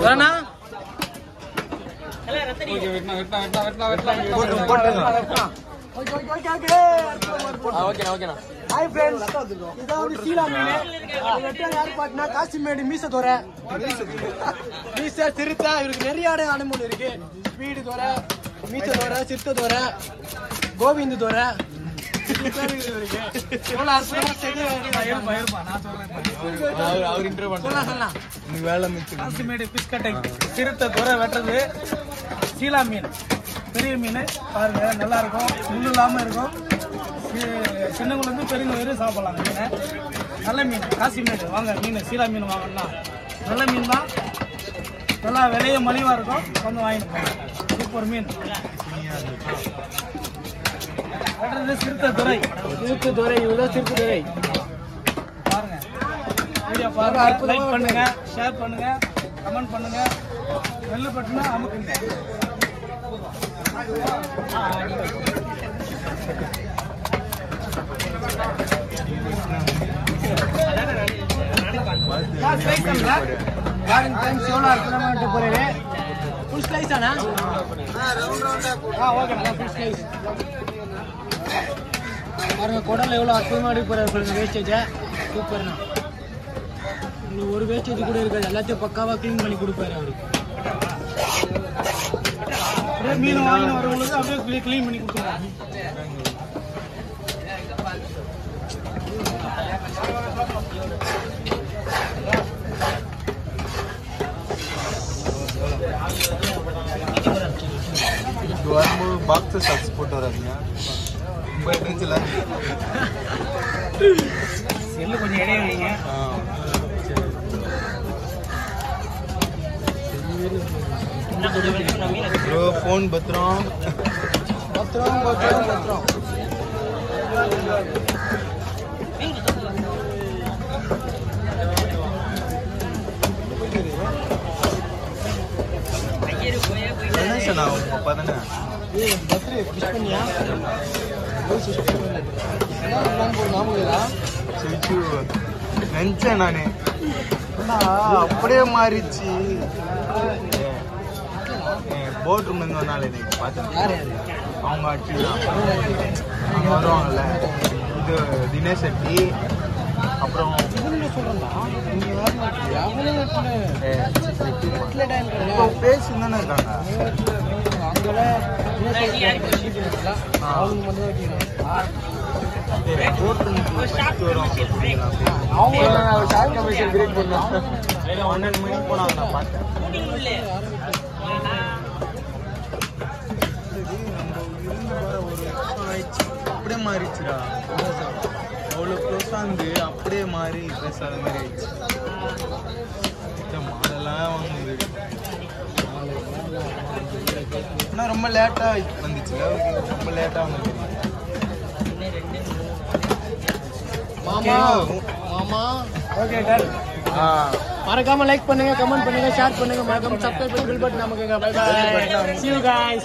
வரண்ணா ஓகேண்ணா ஓகேண்ணா hi friends இதாவது சீலா மீன் அது வெட்டார் யாரு பாட்டினா காசிமேடு மீச தோரை மீச சிறுத்தை இவருக்கு நிறைய ஆடை அனுமதி இருக்கு ஸ்பீடு தோரை மீச தோரை சிறுத்தை தோரை கோவிந்து தோரை எவ்வளவு அற்புதமா செய்து அவர் இன்டர்வியூ சொல்லலாம் சொல்லலாம் வேலை மிச்சம் காசிமேடு ஃபிஷ் கட்டை சிறுத்தை துறை வெட்டுறது சீலா மீன் பெரிய மீன் பாருங்க நல்லா இருக்கும் முள் இல்லாம இருக்கும் இது சின்னங்குலேருந்து பெரியவங்க வரையும் சாப்பிடலாம் இந்த மீனை நல்ல மீன் காசிமேடு வாங்க மீன் சீலா மீன் வாங்கணும்னா நல்ல மீன் தான் நல்லா விலைய மலிவாக இருக்கும் வந்து வாங்கிட்டு போங்க சூப்பர் மீன் வெட்டுறது சிறுத்தை துறை சிறுத்தை தோரை இவ்வளவு சிறுத்தை தோரை பாருங்க வீடியோ பாருங்க லைக் பண்ணுங்க ஷேர் பண்ணுங்க கமெண்ட் பண்ணுங்க நெல்லு பட்டுனா அமுக்குங்க பாருங்க ஃப்ரெண்ட்ஸ் எவ்வளவு அற்புதமா வெட்ட போறாரு ஃபுல் ஸ்லைஸ் ஆனா ஆ ஓகே நல்லா ஃபுல் ஸ்லைஸ் பாருங்க குடல்ல எவ்வளவு அற்புதமா எடுக்க போறாரு பாருங்க வேஸ்டேஜை சூப்பர்ண்ணா உங்களுக்கு ஒரு வேஸ்டேஜ் கூட இருக்காது எல்லாத்தையும் பக்காவா க்ளீன் பண்ணி கொடுப்பாரு அவரு அப்படியே மீன் வாங்கிட்டு வரவங்களுக்கு அப்படியே க்ளீன் பண்ணி கொடுத்துருவாங்க இது வரும்போது பாக்ஸர் ஷாக்ஸ் போட்டு வராதுங்க ரொம்ப டேஞ்சில் செல்லு கொஞ்சம் இடையே வைங்க ப்ரோ ஃபோன் பத்திரம் பத்திரம் பத்திரம் பத்திரம் கணேசனா உங்க அப்பா தானே ஏய் பர்த்டே விஷ் பண்ணியா ரோஸ் விஷ் பண்ணல என்ன பிளான் போடு ஞாபகம் இல்லா சிரிச்சு நினச்சேன் நான் அப்படியே மாறிச்சு போட் ரூம் இருந்து வந்தாலே இன்னைக்கு பார்த்தேன் யார் யாரு அவங்க அட்டி தான் அங்கே வருவாங்கல்ல இது தினேஷ் செட்டி அப்புறம் இவங்க சொல்றா நீங்க யாரும் அவங்களே வெட்டல ஏ, வெட்டல டைம் இப்போ பேசி தானே இருக்காங்க அங்கல அவங்க மட்டும் வெட்டிடுறோம் போட் ரூம் வருவாங்க அவங்க ஷார்ட் கமிஷன் கிரியேட் பண்ணோம் பன்னெண்டு மணிக்கு போனாங்க நான் பார்த்தேன் அப்படியே மாறிச்சுடா அவ்வளோ க்ளோஸாக இருந்து அப்படியே மாறி பேசாத மாதிரி ஆயிடுச்சு மாடெல்லாம் வாங்குது ஆனால் ரொம்ப லேட்டாக வந்துச்சுல ரொம்ப லேட்டாக வந்து மாமா மாமா ஓகே டன் மறக்காம லைக் பண்ணுங்க கமெண்ட் பண்ணுங்க ஷேர் பண்ணுங்க மறக்காம சப்ஸ்கிரைப் பண்ணி பில் பட்டன் நமக்குங்க bye bye see you guys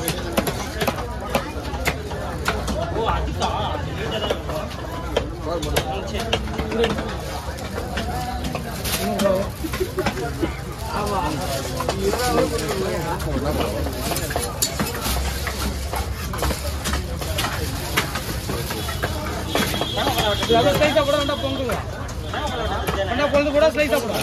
ஓ இது அப்படியே ஸ்லைஸாக கூட வேண்டாம் பொங்குங்க வேண்டாம் பொழுது கூட ஸ்லைஸாக கூட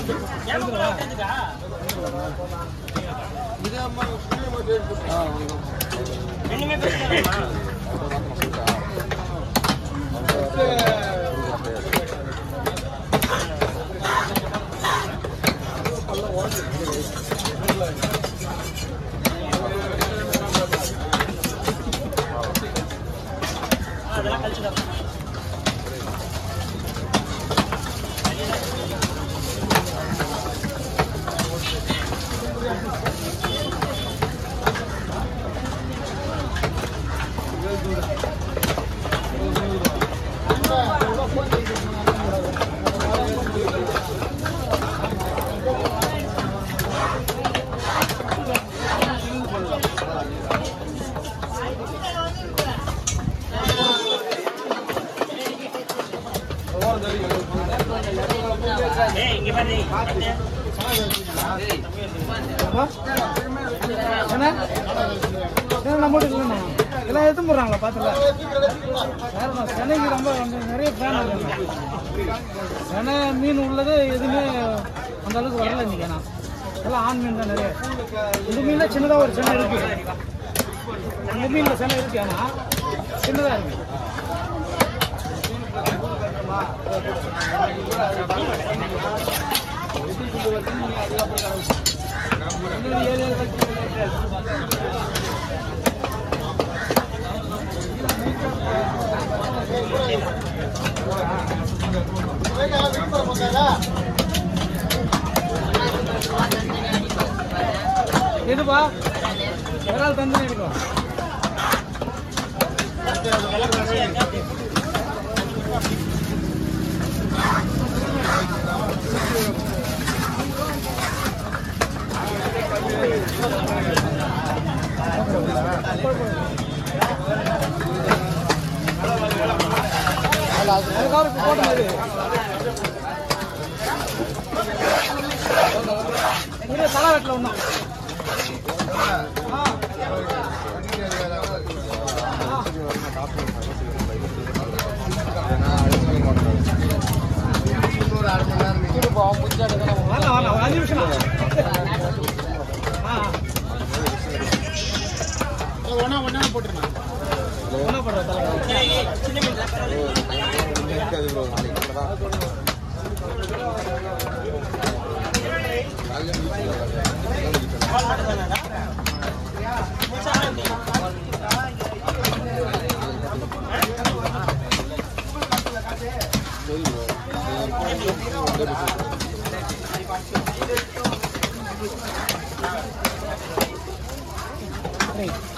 என்ன என்ன நம்ம வீட்டுக்கு இல்லைண்ணா எல்லாம் எடுத்து போடுறாங்களா பார்த்துல யாருண்ணா சென்னைக்கு ரொம்ப வந்து நிறைய ஃபேன் இருக்காங்க சென்னை மீன் உள்ளது எதுவுமே அந்த அளவுக்கு வரல இன்னைக்கு ஆனால் எல்லாம் ஆண் மீன் தான் நிறைய இந்த மீனில் சின்னதாக ஒரு சென்னை இருக்கு இந்த மீனில் சென்னை இருக்கு ஆனால் சின்னதாக இருக்கு எதுப்பா விரால் தந்து எடுக்கும் அதுக்காக இப்ப போட்ட மாதிரி இது தலை வெட்டில் ஒன்றும் வரலாம் வரலாம் ஒரு அஞ்சு நிமிஷம் ஆ ஒன்றா ஒன்றா போட்டுருந்தேன் ஒன்றா போடுறேன் தலை Thank you.